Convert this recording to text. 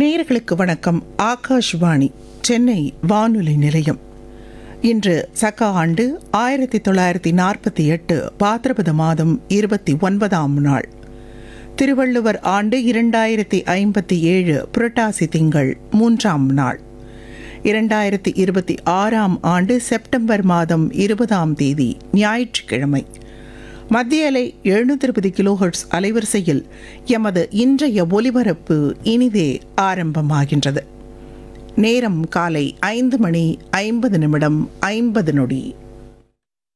நேயர்களுக்கு வணக்கம் ஆகாஷ்வாணி சென்னை வானொலி நிலையம் இன்று சக ஆண்டு ஆயிரத்தி தொள்ளாயிரத்தி நாற்பத்தி எட்டு பாத்திரபத மாதம் இருபத்தி ஒன்பதாம் நாள் திருவள்ளுவர் ஆண்டு இரண்டாயிரத்தி ஐம்பத்தி ஏழு புரட்டாசி திங்கள் மூன்றாம் நாள் இரண்டாயிரத்தி இருபத்தி ஆறாம் ஆண்டு செப்டம்பர் மாதம் இருபதாம் தேதி ஞாயிற்றுக்கிழமை மத்திய அலை எழுநூத்தி இருபது கிலோஹெர்ட்ஸ் அலைவரிசையில் எமது இன்றைய ஒலிபரப்பு இனிதே ஆரம்பமாகின்றது நேரம் காலை ஐந்து மணி ஐம்பது நிமிடம் ஐம்பது நொடி